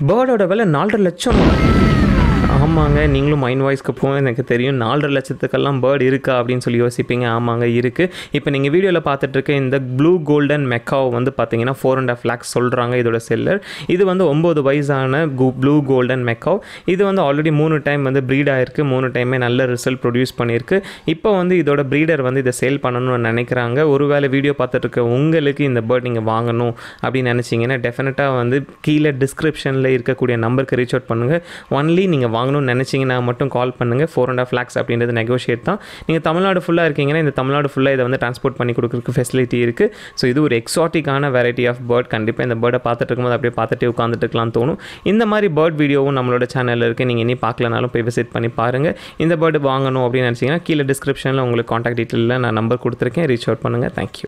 பேர்டோட விலை நாலரை லட்சம் ஆமாங்க நீங்களும் மைண்ட் வாய்ஸ்க்கு போக எனக்கு தெரியும் நாலரை லட்சத்துக்கெல்லாம் பேர்டு இருக்கா அப்படின்னு சொல்லி யோசிப்பீங்க ஆமாங்க இருக்குது இப்போ நீங்கள் வீடியோவில் பார்த்துட்டு இருக்க இந்த ப்ளூ கோல்டன் மெக்காவ் வந்து பார்த்தீங்கன்னா ஃபோர் அண்ட் ஆஃப் லேக்ஸ் சொல்கிறாங்க இதோட செல்லர் இது வந்து ஒம்பது வயசான ப்ளூ கோல்டன் மெக்காவ் இது வந்து ஆல்ரெடி மூணு டைம் வந்து ப்ரீட் ஆயிருக்கு மூணு டைமே நல்ல ரிசல்ட் ப்ரொடியூஸ் பண்ணியிருக்கு இப்போ வந்து இதோட ப்ரீடர் வந்து இதை சேல் பண்ணணும்னு நினைக்கிறாங்க ஒருவேளை வீடியோ பார்த்துட்டு இருக்க உங்களுக்கு இந்த பேர்ட் நீங்கள் வாங்கணும் அப்படின்னு நினச்சிங்கன்னா டெஃபினட்டாக வந்து கீழே டிஸ்கிரிப்ஷனில் இருக்கக்கூடிய நம்பருக்கு ரீச் அவுட் பண்ணுங்கள் ஒன்லி நீங்கள் வாங்கணும்னு நினச்சிங்கன்னா மட்டும் கால் பண்ணுங்கள் ஃபோர் அண்ட் ஆஃப் லேக்ஸ் அப்படின்றது நெகோஷியேட் தான் நீங்கள் தமிழ்நாடு ஃபுல்லாக இருக்கீங்கன்னா இந்த தமிழ்நாடு ஃபுல்லாக இதை வந்து டிரான்ஸ்போர்ட் பண்ணி கொடுக்குறதுக்கு ஃபெசிலிட்டி இருக்குது ஸோ இது ஒரு எக்ஸாட்டிக்கான வெரைட்டி ஆஃப் பேர்ட் கண்டிப்பாக இந்த பேர்டை பார்த்துட்டு இருக்கும்போது அப்படியே பார்த்துட்டே உட்காந்துட்டு இருக்கலாம்னு தோணும் இந்த மாதிரி பேர்ட் வீடியோவும் நம்மளோட சேனலில் இருக்குது நீங்கள் இனி பார்க்கலனாலும் போய் விசிட் பண்ணி பாருங்கள் இந்த பேர்டு வாங்கணும் அப்படின்னு நினச்சிங்கன்னா கீழே டிஸ்கிரிப்ஷனில் உங்களுக்கு காண்டாக்ட் டீட்டெயிலில் நான் நம்பர் கொடுத்துருக்கேன் ரீச் அவுட் பண்ணுங்கள் தேங்க்யூ